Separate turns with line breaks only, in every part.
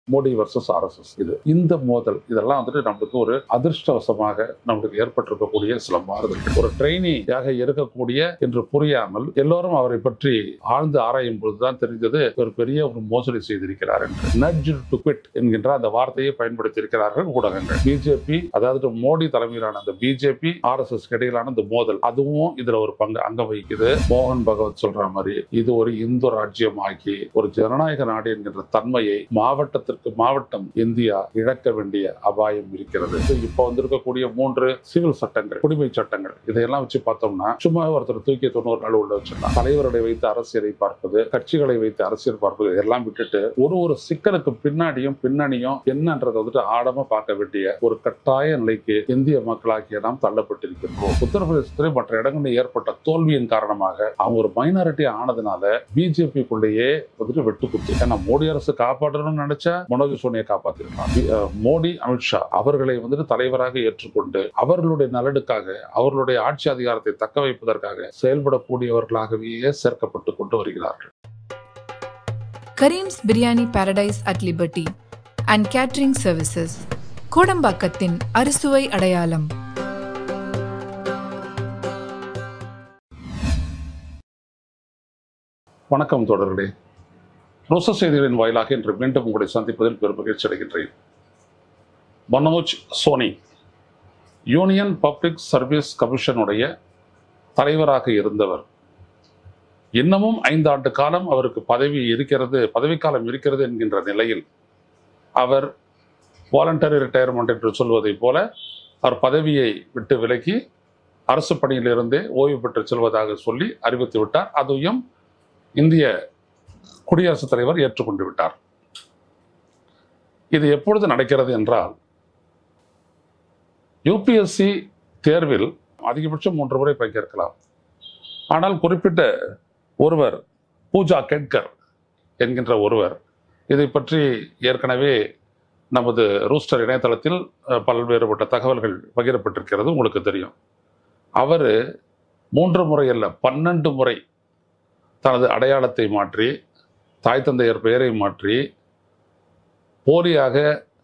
Modi versus RSS இது இந்த மோதல் இதெல்லாம் வந்துட்டு நம்மளுக்கு ஒரு அதிர்ஷ்டவசமாக நம்மளுக்கு ஏற்பட்டிருக்கக்கூடிய சில மாறுதல் ஒரு ட்ரெயினியாக இருக்கக்கூடிய என்று புரியாமல் எல்லோரும் அவரை பற்றி ஆழ்ந்து ஆராயும் பொழுதுதான் தெரிந்தது ஒரு பெரிய ஒரு மோசடி செய்திருக்கிறார் என்று நட்ஜ் டு குவிட் என்கின்ற அந்த வார்த்தையை பயன்படுத்தி இருக்கிறார்கள் ஊடகங்கள் பிஜேபி அதாவது மோடி தலைமையிலான அந்த பிஜேபி ஆர்எஸ்எஸ் இடையிலான இந்த மோதல் அதுவும் இதுல ஒரு பங்கு அங்க வகிக்குது மோகன் பகவத் சொல்ற மாதிரி இது ஒரு இந்து ராஜ்யமாகி ஒரு ஜனநாயக நாடு என்கின்ற தன்மையை மாவட்டத்திற்கு மாவட்டம் இந்தியா இழக்க வேண்டிய அபாயம் இருக்கிறது இப்போ வந்திருக்கக்கூடிய மூன்று சிவில் சட்டங்கள் குடிமை சட்டங்கள் இதையெல்லாம் வச்சு பார்த்தோம்னா சும்மா ஒருத்தர் தூக்கி தொண்ணூறு நாள் உள்ள வச்சிடலாம் தலைவர்களை வைத்து அரசியலை பார்ப்பது கட்சிகளை வைத்து அரசியல் பார்ப்பது இதெல்லாம் விட்டுட்டு ஒரு ஒரு சிக்கலுக்கு பின்னாடியும் பின்னணியும் என்னன்றதை வந்துட்டு ஆழமா பார்க்க வேண்டிய ஒரு கட்டாய நிலைக்கு இந்திய மக்களாகிய நாம் தள்ளப்பட்டிருக்கின்றோம் உத்தரப்பிரதேசத்திலே மற்ற இடங்களில் ஏற்பட்ட தோல்வியின் காரணமாக அவங்க ஒரு மைனாரிட்டி ஆனதுனால பிஜேபிக்குள்ளேயே வந்துட்டு வெட்டுக்குத்து ஏன்னா மோடி அரசு காப்பாற்றணும்னு நினைச்சா மனோஜ் சோனியை காப்பாத்திருக்கலாம் பி- அஹ் மோடி அமித்ஷா அவர்களை வந்துட்டு தலைவராக ஏற்றுக்கொண்டு அவர்களுடைய நலனுக்காக அவர்களுடைய ஆட்சி அதிகாரத்தை தக்க வைப்பதற்காக செயல்படக்கூடியவர்களாகவே சேர்க்கப்பட்டு கொண்டு வருகிறார்கள்
Karim's biryani paradise at liberty and catering services கோடம்பாக்கத்தின் அறுசுவை அடையாளம்
வணக்கம் தொடர்களே ரோச செய்திகளின் வாயிலாக இன்று மீண்டும் உங்களை சந்திப்பதில் பெரும் மகிழ்ச்சி அடைகின்றேன் Manoj Soni union public service கமிஷனுடைய தலைவராக இருந்தவர் இன்னமும் ஐந்து ஆண்டு காலம் அவருக்கு பதவி இருக்கிறது பதவிக்காலம் இருக்கிறது என்கின்ற நிலையில் அவர் வாலண்டரி ரிட்டையர்மெண்ட் என்று சொல்வதைப் போல அவர் பதவியை விட்டு விலகி அரசு பணியிலிருந்தே ஓய்வு பெற்று செல்வதாக சொல்லி அறிவித்து விட்டார் அதையும் இந்திய குடியரசுத் தலைவர் ஏற்றுக்கொண்டு விட்டார் இது எப்பொழுது நடக்கிறது என்றால் யூபிஎஸ்சி தேர்வில் அதிகபட்சம் மூன்று முறை பங்கேற்கலாம் ஆனால் குறிப்பிட்ட ஒருவர் பூஜா கெட்கர் என்கின்ற ஒருவர் இதை பற்றி ஏற்கனவே நமது ரூஸ்டர் இணையதளத்தில் அஹ், பல்வேறுபட்ட தகவல்கள் பகிரப்பட்டிருக்கிறது உங்களுக்கு தெரியும் அவர் மூன்று முறை அல்ல பன்னெண்டு முறை தனது அடையாளத்தை மாற்றி தாய் தந்தையர் பெயரை மாற்றி போலியாக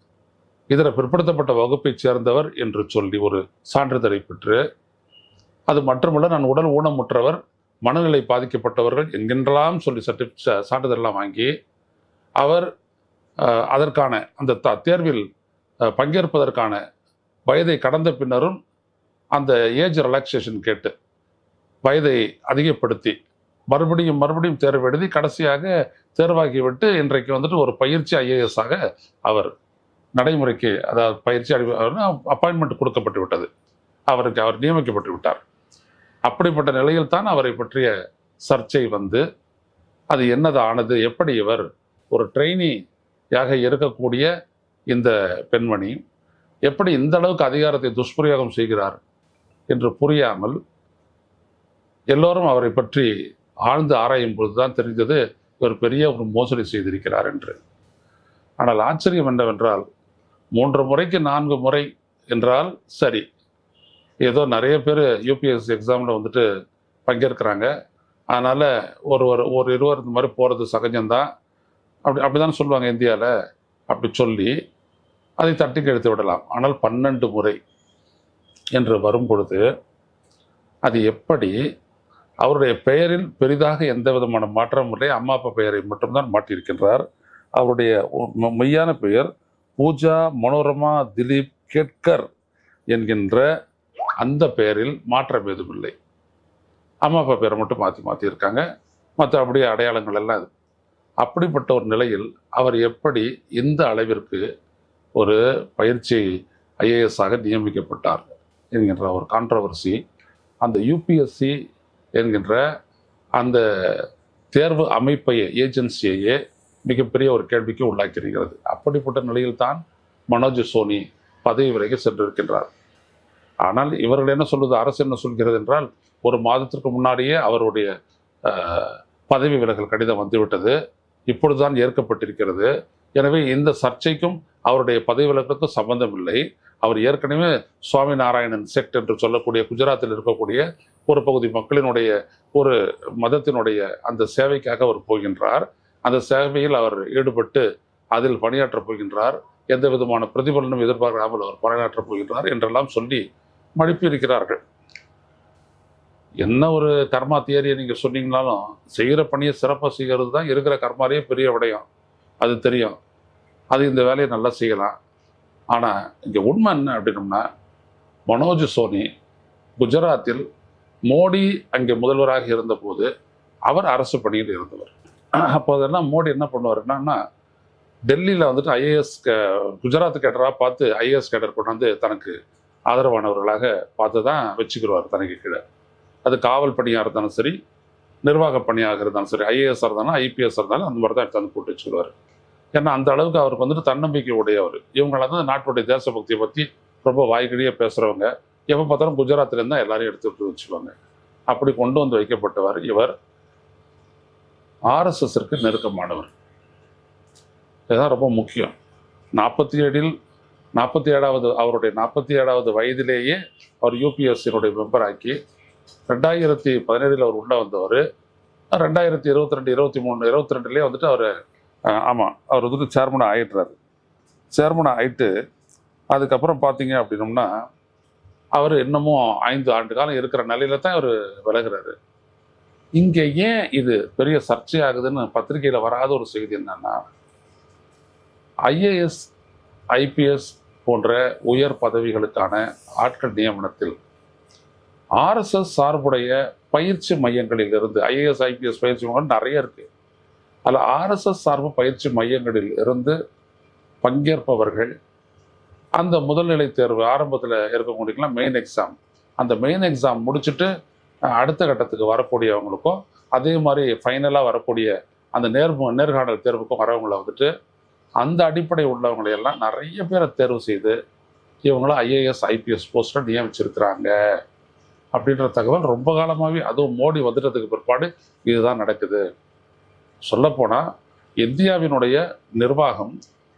இதர பிற்படுத்தப்பட்ட வகுப்பைச் சேர்ந்தவர் என்று சொல்லி ஒரு சான்றிதழை பெற்று அது மட்டுமல்ல நான் உடல் ஊனமுற்றவர் மனநிலை பாதிக்கப்பட்டவர்கள் என்கின்றலாம் சொல்லி சர்டி ச- சான்றிதழெல்லாம் வாங்கி அவர் அஹ், அதற்கான அந்த த தேர்வில் அஹ், பங்கேற்பதற்கான வயதை கடந்த பின்னரும் அந்த ஏஜ் ரிலாக்ஸேஷன் கேட்டு வயதை அதிகப்படுத்தி மறுபடியும் மறுபடியும் தேர்வு எழுதி கடைசியாக தேர்வாகிவிட்டு இன்றைக்கு வந்துட்டு ஒரு பயிற்சி ஐஏஎஸ் ஆக அவர் நடைமுறைக்கு அதாவது பயிற்சி அப்பாயின்மெண்ட் கொடுக்கப்பட்டு விட்டது அவருக்கு அவர் நியமிக்கப்பட்டு விட்டார் அப்படிப்பட்ட நிலையில் தான் அவரை பற்றிய சர்ச்சை வந்து அது என்னது ஆனது எப்படி இவர் ஒரு ட்ரெயினியாக இருக்கக்கூடிய இந்த பெண்மணி எப்படி இந்த அளவுக்கு அதிகாரத்தை துஷ்பிரயோகம் செய்கிறார் என்று புரியாமல் எல்லோரும் அவரை பற்றி ஆழ்ந்து ஆராயும் பொழுதுதான் தெரிந்தது இவர் பெரிய ஒரு மோசடி செய்திருக்கிறார் என்று ஆனால் ஆச்சரியம் என்னவென்றால் மூன்று முறைக்கு நான்கு முறை என்றால் சரி ஏதோ நிறைய பேர் யூபிஎஸ்சி எக்ஸாமில் வந்துட்டு பங்கேற்கிறாங்க அதனால் ஒரு ஒரு ஒரு இருவர் இந்த மாதிரி போகிறது சகஜம்தான் அப்படி அப்படி தான் சொல்லுவாங்க இந்தியாவில் அப்படி சொல்லி அதை தட்டி கழித்து விடலாம் ஆனால் பன்னெண்டு முறை என்று வரும் பொழுது அது எப்படி அவருடைய பெயரில் பெரிதாக எந்த விதமான மாற்றமும் இல்லை அம்மா அப்பா பெயரை மட்டும்தான் மாட்டியிருக்கின்றார் அவருடைய உ- மெய்யான பெயர் பூஜா மனோரமா திலீப் கேட்கர் என்கின்ற அந்த பெயரில் மாற்றம் எதுவும் இல்லை அம்மா அப்பா பேரை மட்டும் மாற்றி மாற்றியிருக்காங்க மற்ற அப்படியே அடையாளங்கள் எல்லாம் இது அப்படிப்பட்ட ஒரு நிலையில் அவர் எப்படி இந்த அளவிற்கு ஒரு பயிற்சி ஐஏஎஸ் ஆக நியமிக்கப்பட்டார் என்கின்ற ஒரு கான்ட்ரவர்சி அந்த யூபிஎஸ்சி என்கின்ற அந்த தேர்வு அமைப்பையே ஏஜென்சியையே மிகப்பெரிய ஒரு கேள்விக்கு உள்ளாக்கியிருக்கிறது அப்படிப்பட்ட நிலையில்தான் மனோஜ் சோனி பதவி விலகி சென்றிருக்கின்றார் ஆனால் இவர்கள் என்ன சொல்வது அரசு என்ன சொல்கிறது என்றால் ஒரு மாதத்திற்கு முன்னாடியே அவருடைய அஹ், பதவி விலகல் கடிதம் வந்துவிட்டது இப்பொழுதுதான் ஏற்கப்பட்டிருக்கிறது எனவே இந்த சர்ச்சைக்கும் அவருடைய பதவி விலகலுக்கும் சம்பந்தம் இல்லை அவர் ஏற்கனவே சுவாமி நாராயணன் செக்ட் என்று சொல்லக்கூடிய குஜராத்தில் இருக்கக்கூடிய ஒரு பகுதி மக்களினுடைய ஒரு மதத்தினுடைய அந்த சேவைக்காக அவர் போகின்றார் அந்த சேவையில் அவர் ஈடுபட்டு அதில் பணியாற்றப் போகின்றார் எந்த விதமான பிரதிபலனும் எதிர்பார்க்காமல் அவர் பணியாற்றப் போகின்றார் என்றெல்லாம் சொல்லி மழுப்பி இருக்கிறார்கள் என்ன ஒரு கர்மா தியரியை நீங்கள் சொன்னீங்கனாலும் செய்கிற பணியை சிறப்பாக செய்கிறது தான் இருக்கிற கர்மாலேயே பெரிய விடயம் அது தெரியும் அது இந்த வேலையை நல்லா செய்யலாம் ஆனால் இங்கே உண்மை என்ன அப்படின்னம்னா மனோஜ் சோனி குஜராத்தில் மோடி அங்கே முதல்வராக இருந்தபோது அவர் அரசு பணியில் இருந்தவர் அப்போதெல்லாம் மோடி என்ன பண்ணுவாருன்னா டெல்லியில் வந்துட்டு ஐஏஎஸ் குஜராத் கேடராக பார்த்து ஐஏஎஸ் கேடர் கொண்டாந்து தனக்கு ஆதரவானவர்களாக பார்த்து தான் வச்சுக்கிடுவார் தனக்கு கீழே அது காவல் பணியாக இருந்தாலும் சரி நிர்வாக பணியாக இருந்தாலும் சரி ஐஏஎஸ் இருந்தாலும் ஐபிஎஸ் இருந்தாலும் அந்த மாதிரி தான் எடுத்து வந்து போட்டு வச்சுருவார் ஏன்னா அந்த அளவுக்கு அவருக்கு வந்துட்டு தன்னம்பிக்கை உடையவர் இவங்களாம் தான் நாட்டுடைய தேசபக்தியை பற்றி ரொம்ப வாய்க்கடியாக பேசுகிறவங்க எப்போ பார்த்தாலும் குஜராத்லேருந்து தான் எல்லாரையும் எடுத்துட்டு வச்சுக்குவாங்க அப்படி கொண்டு வந்து வைக்கப்பட்டவர் இவர் ஆர்எஸ்எஸ்ற்கு நெருக்கமானவர் இதுதான் ரொம்ப முக்கியம் நாற்பத்தி ஏழில் நாற்பத்தி ஏழாவது அவருடைய நாற்பத்தி ஏழாவது வயதிலேயே அவர் யூபிஎஸ்சியினுடைய மெம்பர் ஆக்கி ரெண்டாயிரத்தி பதினேழில் அவர் உள்ளே வந்தவர் ரெண்டாயிரத்தி இருபத்தி ரெண்டு இருபத்தி மூணு இருபத்தி ரெண்டுலேயே வந்துட்டு அவர் ஆமாம் அவர் வந்துட்டு சேர்மனாக ஆயிடுறாரு சேர்மனாக ஆயிட்டு அதுக்கப்புறம் பார்த்தீங்க அப்படின்னோம்னா அவர் இன்னமும் ஐந்து ஆண்டு காலம் இருக்கிற நிலையில தான் அவர் விலகுறாரு இங்கே ஏன் இது பெரிய சர்ச்சையாகுதுன்னு பத்திரிகையில் வராத ஒரு செய்தி என்னன்னா ஐஏஎஸ் ஐபிஎஸ் போன்ற உயர் பதவிகளுக்கான ஆட்கள் நியமனத்தில் ஆர்எஸ்எஸ் சார்புடைய பயிற்சி மையங்களில் இருந்து ஐஏஎஸ் ஐபிஎஸ் பயிற்சி மையங்கள் நிறைய இருக்கு அதில் ஆர்எஸ்எஸ் சார்பு பயிற்சி மையங்களில் இருந்து பங்கேற்பவர்கள் அந்த முதல்நிலை தேர்வு ஆரம்பத்தில் இருக்கக்கூடியலாம் மெயின் எக்ஸாம் அந்த மெயின் எக்ஸாம் முடிச்சுட்டு அஹ், அடுத்த கட்டத்துக்கு வரக்கூடியவங்களுக்கும் அதே மாதிரி ஃபைனலாக வரக்கூடிய அந்த நேர் நேர்காணல் தேர்வுக்கும் வரவங்களை வந்துட்டு அந்த அடிப்படை உள்ளவங்களை எல்லாம் நிறைய பேரை தேர்வு செய்து இவங்கள ஐஏஎஸ் ஐபிஎஸ் போஸ்ட்டில் நியமிச்சிருக்கிறாங்க அப்படின்ற தகவல் ரொம்ப காலமாகவே அதுவும் மோடி வந்துட்டதுக்கு பிற்பாடு இதுதான் நடக்குது சொல்லப்போனால் இந்தியாவினுடைய நிர்வாகம்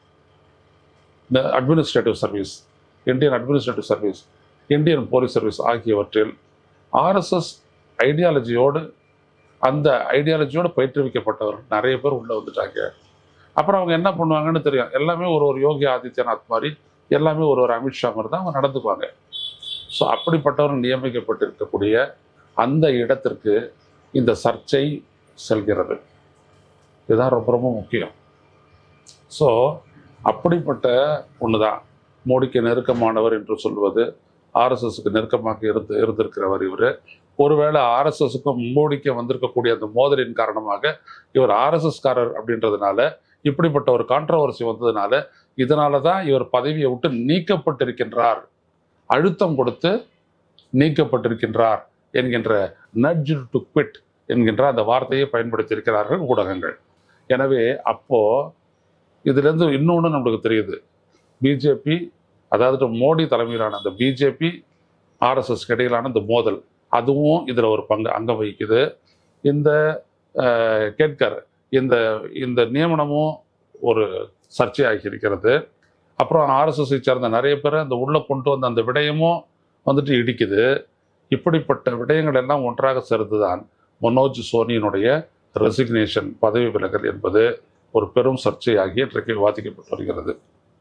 administrative service Indian administrative service Indian police service ஆகியவற்றில் ஆர்எஸ்எஸ் ஐடியாலஜியோடு அந்த ஐடியாலஜியோடு பயிற்றுவிக்கப்பட்டவர்கள் நிறைய பேர் உள்ளே வந்துட்டாங்க அப்புறம் அவங்க என்ன பண்ணுவாங்கன்னு தெரியும் எல்லாமே ஒரு ஒரு யோகி ஆதித்யநாத் மாதிரி எல்லாமே ஒரு ஒரு அமித்ஷா மாதிரி தான் அவங்க நடந்துக்குவாங்க ஸோ அப்படிப்பட்டவர்கள் நியமிக்கப்பட்டிருக்கக்கூடிய அந்த இடத்திற்கு இந்த சர்ச்சை செல்கிறது இதுதான் ரொம்ப ரொம்ப முக்கியம் ஸோ அப்படிப்பட்ட ஒன்று தான் மோடிக்கு நெருக்கமானவர் என்று சொல்வது ஆர்எஸ்எஸ்க்கு நெருக்கமாக இருந்து இருந்திருக்கிறவர் இவர் ஒருவேளை ஆர்எஸ்எஸ்க்கும் மோடிக்கும் வந்திருக்கக்கூடிய அந்த மோதலின் காரணமாக இவர் ஆர்எஸ்எஸ்காரர் அப்படின்றதுனால இப்படிப்பட்ட ஒரு கான்ட்ரவர்சி வந்ததுனால இதனால தான் இவர் பதவியை விட்டு நீக்கப்பட்டிருக்கின்றார் அழுத்தம் கொடுத்து நீக்கப்பட்டிருக்கின்றார் என்கின்ற நட்ஜ் டு குவிட் என்கின்ற அந்த வார்த்தையை பயன்படுத்தியிருக்கிறார்கள் ஊடகங்கள் எனவே அப்போ இதுலேருந்து இன்னொன்று நம்மளுக்கு தெரியுது பிஜேபி அதாவது மோடி தலைமையிலான அந்த பிஜேபி ஆர்எஸ்எஸ் இடையிலான இந்த மோதல் அதுவும் இதில் ஒரு பங்கு அங்கம் வகிக்குது இந்த அஹ், கேட்கர் இந்த இந்த நியமனமும் ஒரு சர்ச்சையாகி இருக்கிறது அப்புறம் ஆர்எஸ்எஸ்ஐ சேர்ந்த நிறைய பேரை அந்த உள்ளே கொண்டு வந்த அந்த விடயமும் வந்துட்டு இடிக்குது இப்படிப்பட்ட விடயங்கள் எல்லாம் ஒன்றாக சேர்ந்துதான் மனோஜ் சோனியினுடைய ரெசிக்னேஷன் பதவி விலகல் என்பது ஒரு பெரும் சர்ச்சையாகி இன்றைக்கு விவாதிக்கப்பட்டு வருகிறது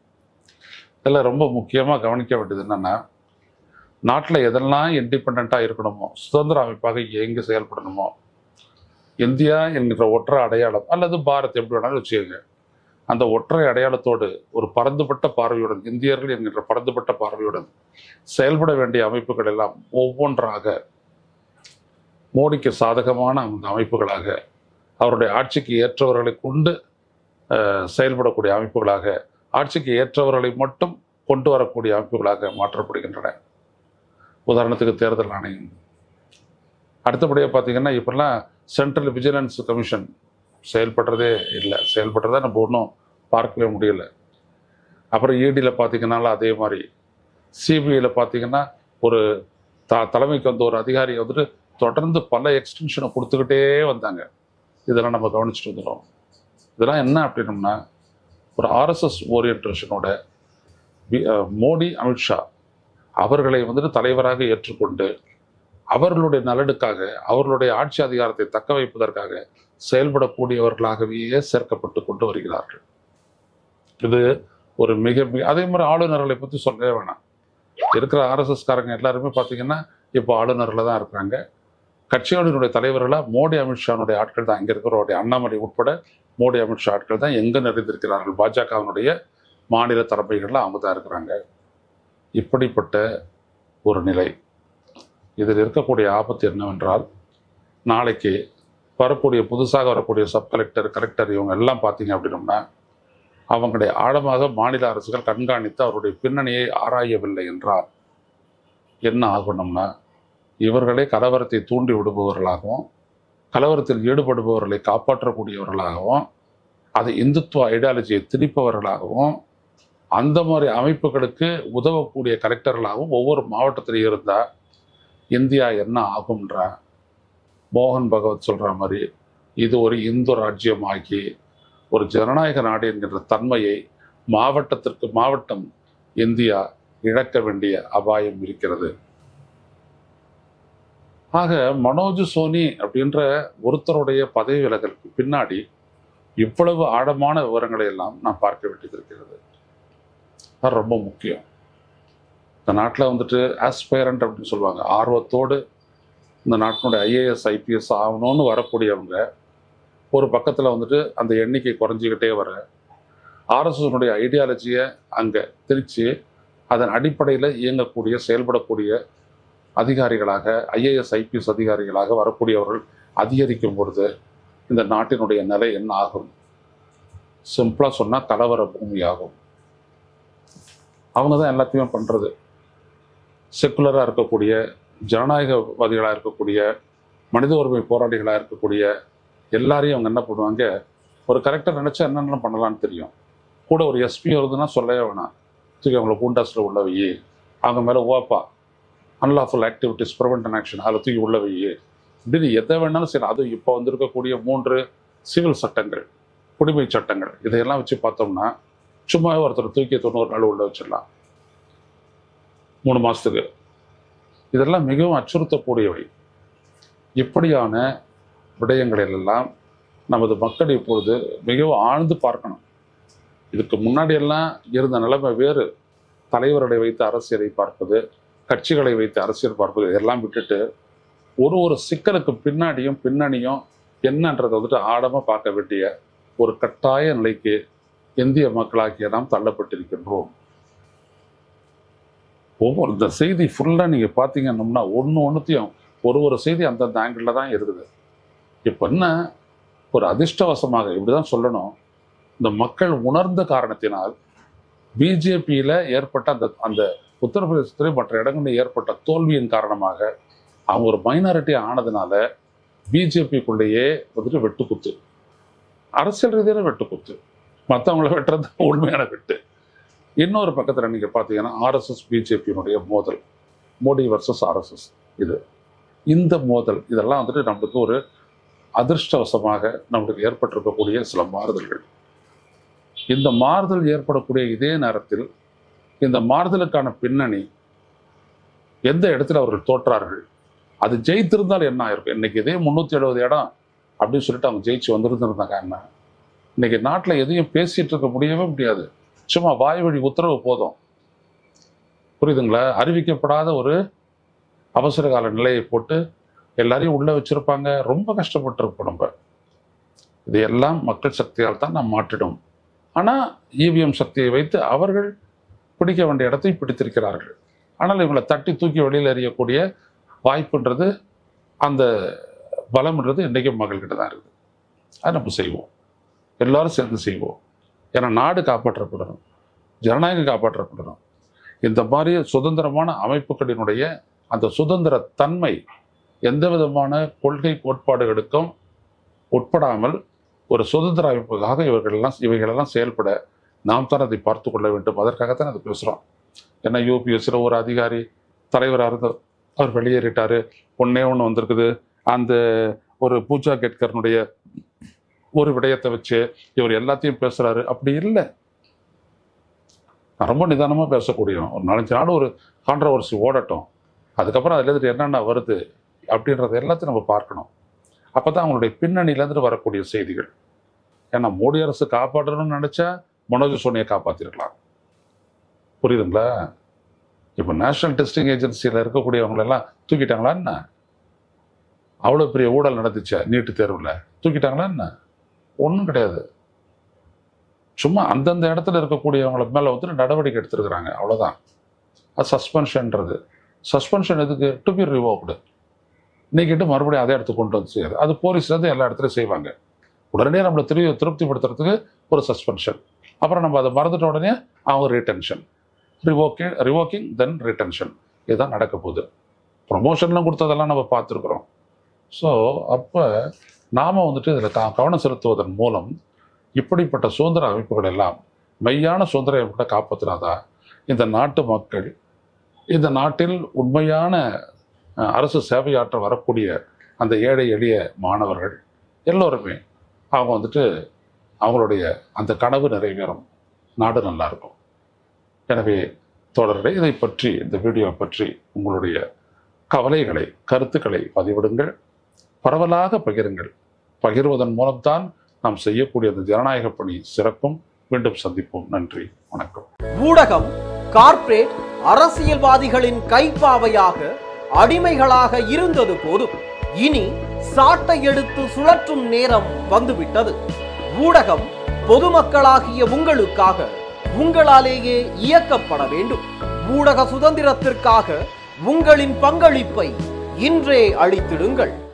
இதில் ரொம்ப முக்கியமாக கவனிக்க வேண்டியது என்னன்னா நாட்டில் எதெல்லாம் இண்டிபெண்ட்டாக இருக்கணுமோ சுதந்திர அமைப்பாக எங்கே செயல்படணுமோ இந்தியா என்கிற ஒற்றை அடையாளம் அல்லது பாரத் எப்படி வேணாலும் வச்சுக்கோங்க அந்த ஒற்றை அடையாளத்தோடு ஒரு பரந்துபட்ட பார்வையுடன் இந்தியர்கள் என்கின்ற பரந்துபட்ட பார்வையுடன் செயல்பட வேண்டிய அமைப்புகள் எல்லாம் ஒவ்வொன்றாக மோடிக்கு சாதகமான அந்த அமைப்புகளாக அவருடைய ஆட்சிக்கு ஏற்றவர்களை கொண்டு அஹ், செயல்படக்கூடிய அமைப்புகளாக ஆட்சிக்கு ஏற்றவர்களை மட்டும் கொண்டு வரக்கூடிய அமைப்புகளாக மாற்றப்படுகின்றன உதாரணத்துக்கு தேர்தல் ஆணையம் அடுத்தபடியாக பார்த்தீங்கன்னா இப்போல்லாம் சென்ட்ரல் விஜிலன்ஸ் கமிஷன் செயல்படுறதே இல்லை செயல்படுறதை நம்ம ஒன்றும் பார்க்கவே முடியல அப்புறம் இடியில் பார்த்தீங்கன்னாலும் அதே மாதிரி சிபிஐயில் பார்த்தீங்கன்னா ஒரு த தலைமைக்கு வந்த ஒரு அதிகாரி வந்துட்டு தொடர்ந்து பல எக்ஸ்டென்ஷனை கொடுத்துக்கிட்டே வந்தாங்க இதெல்லாம் நம்ம கவனிச்சுட்டு வந்துடும் இதெல்லாம் என்ன அப்படின்னம்னா ஒரு ஆர்எஸ்எஸ் ஓரியன்டேஷனோட பி- அஹ் மோடி அமித்ஷா அவர்களை வந்துட்டு தலைவராக ஏற்றுக்கொண்டு அவர்களுடைய நலனுக்காக அவர்களுடைய ஆட்சி அதிகாரத்தை தக்க வைப்பதற்காக செயல்படக்கூடியவர்களாகவே சேர்க்கப்பட்டு கொண்டு வருகிறார்கள் இது ஒரு மிக மிக அதே மாதிரி ஆளுநர்களை பற்றி சொல்லவே வேணாம் இருக்கிற ஆர்எஸ்எஸ்காரங்க எல்லாருமே பார்த்தீங்கன்னா இப்போ ஆளுநரில் தான் இருக்கிறாங்க கட்சிகளினுடைய தலைவர்களாக மோடி அமித்ஷானுடைய ஆட்கள் தான் இங்கே இருக்கிறவருடைய அண்ணாமலை உட்பட மோடி அமித்ஷா ஆட்கள் தான் எங்கே நிறைந்திருக்கிறார்கள் பாஜகவினுடைய மாநில தலைமைகளில் அவங்க தான் இருக்கிறாங்க இப்படிப்பட்ட ஒரு நிலை இதில் இருக்கக்கூடிய ஆபத்து என்னவென்றால் நாளைக்கு வரக்கூடிய புதுசாக வரக்கூடிய சப் கலெக்டர் கலெக்டர் இவங்க எல்லாம் பார்த்தீங்க அப்படின்னோம்னா அவங்களுடைய ஆழமாக மாநில அரசுகள் கண்காணித்து அவருடைய பின்னணியை ஆராயவில்லை என்றால் என்ன ஆகணும்னா இவர்களே கலவரத்தை தூண்டி விடுபவர்களாகவும் கலவரத்தில் ஈடுபடுபவர்களை காப்பாற்றக்கூடியவர்களாகவும் அது இந்துத்துவ ஐடியாலஜியை திணிப்பவர்களாகவும் அந்த மாதிரி அமைப்புகளுக்கு உதவக்கூடிய கலெக்டர்களாகவும் ஒவ்வொரு மாவட்டத்திலையும் இருந்தால் இந்தியா என்ன ஆகும்ன்றா மோகன் பகவத் சொல்கிற மாதிரி இது ஒரு இந்து ராஜ்யமாகி ஒரு ஜனநாயக நாடு என்கின்ற தன்மையை மாவட்டத்திற்கு மாவட்டம் இந்தியா இழக்க வேண்டிய அபாயம் இருக்கிறது ஆக மனோஜ் சோனி அப்படின்ற ஒருத்தருடைய பதவி விலகலுக்கு பின்னாடி இவ்வளவு ஆழமான விவரங்களை எல்லாம் நாம் பார்க்க வேண்டியது இருக்கிறது அது ரொம்ப முக்கியம் இந்த நாட்டில் வந்துட்டு ஆஸ்பைரண்ட் அப்படின்னு சொல்லுவாங்க ஆர்வத்தோடு இந்த நாட்டினுடைய ஐஏஎஸ் ஐபிஎஸ் ஆகணும்னு வரக்கூடியவங்க ஒரு பக்கத்தில் வந்துட்டு அந்த எண்ணிக்கை குறைஞ்சிக்கிட்டே வர ஆர்எஸ்எஸ்னுடைய ஐடியாலஜியை அங்கே திரித்து அதன் அடிப்படையில் இயங்கக்கூடிய செயல்படக்கூடிய அதிகாரிகளாக ஐஏஎஸ் ஐபிஎஸ் அதிகாரிகளாக வரக்கூடியவர்கள் அதிகரிக்கும் பொழுது இந்த நாட்டினுடைய நிலை என்ன ஆகும் சிம்பிளாக சொன்னால் கலவர பூமி ஆகும் அவங்க தான் எல்லாத்தையுமே பண்ணுறது செக்குலராக இருக்கக்கூடிய ஜனநாயகவாதிகளாக இருக்கக்கூடிய மனித உரிமை போராளிகளாக இருக்கக்கூடிய எல்லாரையும் அவங்க என்ன பண்ணுவாங்க ஒரு கரெக்டாக நினச்சா என்னென்ன பண்ணலாம்னு தெரியும் கூட ஒரு எஸ்பி வருதுன்னா சொல்லவே வேணாம் தூக்கி அவங்கள பூண்டாஸில் உள்ள வை அவங்க மேலே ஓப்பா unlawful activities prevent and action அதில் தூக்கி உள்ள வை இப்படின்னு எதை வேணாலும் சரி அதுவும் இப்போ வந்திருக்கக்கூடிய மூன்று சிவில் சட்டங்கள் குடிமை சட்டங்கள் இதையெல்லாம் வச்சு பார்த்தோம்னா சும்மா ஒருத்தர் தூக்கி தொண்ணூறு நாள் உள்ள வச்சிடலாம் மூணு மாதத்துக்கு இதெல்லாம் மிகவும் அச்சுறுத்தக்கூடியவை இப்படியான விடயங்களில் எல்லாம் நமது மக்கள் இப்பொழுது மிகவும் ஆழ்ந்து பார்க்கணும் இதுக்கு முன்னாடி எல்லாம் இருந்த நிலைமை வேறு தலைவர்களை வைத்து அரசியலை பார்ப்பது கட்சிகளை வைத்து அரசியல் பார்ப்பது இதெல்லாம் விட்டுட்டு ஒரு ஒரு சிக்கலுக்கு பின்னாடியும் பின்னணியும் என்னன்றதை வந்துட்டு ஆழமாக பார்க்க வேண்டிய ஒரு கட்டாய நிலைக்கு இந்திய மக்களாகிய நாம் தள்ளப்பட்டிருக்கின்றோம் ஒவ்வொரு இந்த செய்தி ஃபுல்லாக நீங்கள் பார்த்தீங்கன்னா ஒன்று ஒன்றுத்தையும் ஒரு ஒரு செய்தி அந்தந்த ஆங்கிளில் தான் இருக்குது இப்போ என்ன ஒரு அதிர்ஷ்டவசமாக இப்படி தான் சொல்லணும் இந்த மக்கள் உணர்ந்த காரணத்தினால் பிஜேபியில் ஏற்பட்ட அந்த அந்த உத்தரப்பிரதேசத்திலே மற்ற இடங்களில் ஏற்பட்ட தோல்வியின் காரணமாக அவங்க ஒரு மைனாரிட்டி ஆனதுனால பிஜேபிக்குள்ளேயே வந்துட்டு வெட்டுக்குத்து அரசியல் ரீதியான வெட்டுக்குத்து மற்றவங்கள வெட்டுறது உண்மையான வெட்டு இன்னொரு பக்கத்தில் நீங்கள் பார்த்தீங்கன்னா ஆர்எஸ்எஸ் பிஜேபியினுடைய மோதல் மோடி வர்சஸ் ஆர்எஸ்எஸ் இது இந்த மோதல் இதெல்லாம் வந்துட்டு நம்மளுக்கு ஒரு அதிர்ஷ்டவசமாக நம்மளுக்கு ஏற்பட்டிருக்கக்கூடிய சில மாறுதல்கள் இந்த மாறுதல் ஏற்படக்கூடிய இதே நேரத்தில் இந்த மாறுதலுக்கான பின்னணி எந்த இடத்துல அவர்கள் தோற்றார்கள் அது ஜெயித்திருந்தால் என்ன ஆயிருக்கும் இன்னைக்கு இதே முந்நூற்றி எழுபது இடம் அப்படின்னு சொல்லிட்டு அவங்க ஜெயிச்சு வந்திருந்திருந்தாங்க என்ன இன்னைக்கு நாட்டில் எதையும் பேசிட்டு இருக்க முடியவே முடியாது சும்மா வாய் வழி உத்தரவு போதும் புரியுதுங்களா அறிவிக்கப்படாத ஒரு அவசர கால நிலையை போட்டு எல்லாரையும் உள்ள வச்சிருப்பாங்க ரொம்ப கஷ்டப்பட்டிருப்போம் நம்ம இதையெல்லாம் மக்கள் சக்தியால் தான் நாம் மாற்றிடும் ஆனால் இவிஎம் சக்தியை வைத்து அவர்கள் பிடிக்க வேண்டிய இடத்தை பிடித்திருக்கிறார்கள் ஆனால் இவங்களை தட்டி தூக்கி வெளியில் எறியக்கூடிய வாய்ப்புன்றது அந்த பலம்ன்றது இன்றைக்கும் மக்கள்கிட்ட தான் இருக்குது அதை நம்ம செய்வோம் எல்லாரும் சேர்ந்து செய்வோம் ஏன்னா நாடு காப்பாற்றப்படணும் ஜனநாயகம் காப்பாற்றப்படணும் இந்த மாதிரி சுதந்திரமான அமைப்புகளினுடைய அந்த சுதந்திர தன்மை எந்த விதமான கொள்கை கோட்பாடுகளுக்கும் உட்படாமல் ஒரு சுதந்திர அமைப்புக்காக இவர்களெல்லாம் இவைகளெல்லாம் செயல்பட நாம் தான் அதை பார்த்து கொள்ள வேண்டும் அதற்காகத்தான் அதை பேசுகிறோம் ஏன்னா யூபிஎஸ்சியில் ஒரு அதிகாரி தலைவராக இருந்த அவர் வெளியேறிட்டாரு ஒன்னே ஒன்று வந்திருக்குது அந்த ஒரு பூஜா கேட்கரனுடைய ஒரு விடயத்தை வச்சு இவர் எல்லாத்தையும் பேசுறாரு அப்படி இல்லை நான் ரொம்ப நிதானமாக பேசக்கூடியவன் ஒரு நாலஞ்சு நாள் ஒரு கான்ட்ரவர்சி ஓடட்டும் அதுக்கப்புறம் அதுல இருந்து என்னென்ன வருது அப்படின்றத எல்லாத்தையும் நம்ம பார்க்கணும் அப்போ தான் அவங்களுடைய பின்னணியிலேருந்து வரக்கூடிய செய்திகள் ஏன்னா மோடி அரசு காப்பாற்றணும்னு நினச்சா மனோஜ் சோனியை காப்பாற்றிருக்கலாம் புரியுதுங்களா இப்போ நேஷனல் டெஸ்டிங் ஏஜென்சியில் இருக்கக்கூடியவங்களெல்லாம் தூக்கிட்டாங்களா என்ன அவ்வளோ பெரிய ஊழல் நடந்துச்சா நீட்டு தேர்வில் தூக்கிட்டாங்களா என்ன ஒன்றும் கிடையாது சும்மா அந்தந்த இடத்துல இருக்கக்கூடியவங்கள மேலே வந்து நடவடிக்கை எடுத்திருக்கிறாங்க அவ்வளோதான் அது சஸ்பென்ஷன்ன்றது சஸ்பென்ஷன் எதுக்கு டு பி ரிவோக்டு நீக்கிட்டு மறுபடியும் அதே இடத்துக்கு கொண்டு வந்து செய்யாது அது போலீஸ்லேருந்து எல்லா இடத்துலையும் செய்வாங்க உடனே நம்மளை திருப்பி திருப்திப்படுத்துறதுக்கு ஒரு சஸ்பென்ஷன் அப்புறம் நம்ம அதை மறந்துட்ட உடனே அவங்க ரிட்டென்ஷன் ரிவோக்கிங் ரிவோக்கிங் தென் ரிட்டென்ஷன் இதுதான் நடக்க போகுது ப்ரொமோஷன்லாம் கொடுத்ததெல்லாம் நம்ம பார்த்துருக்குறோம் ஸோ அப்போ நாம் வந்துட்டு இதில் கா கவனம் செலுத்துவதன் மூலம் இப்படிப்பட்ட சுதந்திர அமைப்புகள் எல்லாம் மெய்யான சுதந்திர அமைப்புகளை காப்பாற்றினாதா இந்த நாட்டு மக்கள் இந்த நாட்டில் உண்மையான அஹ், அரசு சேவையாற்ற வரக்கூடிய அந்த ஏழை எளிய மாணவர்கள் எல்லோருமே அவங்க வந்துட்டு அவங்களுடைய அந்த கனவு நிறைவேறும் நாடு நல்லா இருக்கும் எனவே தொடர்களே இதை பற்றி இந்த வீடியோ பற்றி உங்களுடைய கவலைகளை கருத்துக்களை பதிவிடுங்கள் பரவலாக பகிருங்கள் பகிர்வதன் மூலம்தான் நாம் செய்யக்கூடிய அந்த ஜனநாயக பணி சிறக்கும் மீண்டும் சந்திப்போம் நன்றி வணக்கம்
ஊடகம் கார்ப்பரேட் அரசியல்வாதிகளின் கைப்பாவையாக அடிமைகளாக இருந்தது போதும் இனி சாட்டை எடுத்து சுழற்றும் நேரம் வந்துவிட்டது ஊடகம் பொதுமக்களாகிய உங்களுக்காக உங்களாலேயே இயக்கப்பட வேண்டும் ஊடக சுதந்திரத்திற்காக உங்களின் பங்களிப்பை இன்றே அளித்திடுங்கள்